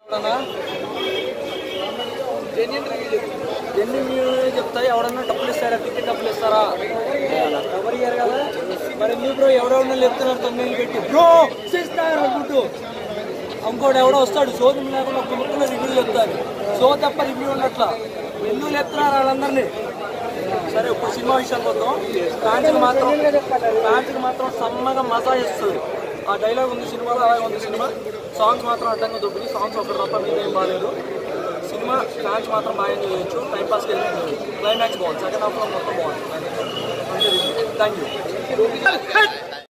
ఎన్ని మీరు చెప్తా ఎవడన్నా డబ్బులు ఇస్తారా టికెట్ డబ్బులు ఇస్తారా ఎవరు ఇయ్యారు కదా మరి ఎందుకు బ్రో ఎవరెవరన్నా చెప్తున్నారు తొమ్మిది పెట్టి బ్రో ఇస్తారు అనుకుంటూ ఇంకోటి ఎవడో వస్తాడు సోదం లేకుండా ఒక ముక్కలో రివ్యూ చెప్తారు సో తప్ప రివ్యూ ఉన్నట్ల ఎందుకు చెప్తున్నారు వాళ్ళందరినీ సరే ఇప్పుడు సినిమా విషయానికి వద్దాం కాంచకి మాత్రం కాంచకి మాత్రం సమ్మగా మజా ఇస్తుంది ఆ డైలాగ్ ఉంది సినిమాలో అలాగే ఉంది సినిమా సాంగ్స్ మాత్రం అడ్డంగా దొబ్బింది సాంగ్స్ ఒకటి తప్ప మీద ఏం బాగాలేదు సినిమా కాంచ్ మాత్రం బాగా ఎంజాయ్ చేయొచ్చు టైం పాస్కి వెళ్ళి క్లైమాక్స్ బాగుంది సెకండ్ హాఫ్లో మొత్తం బాగుంది థ్యాంక్ యూ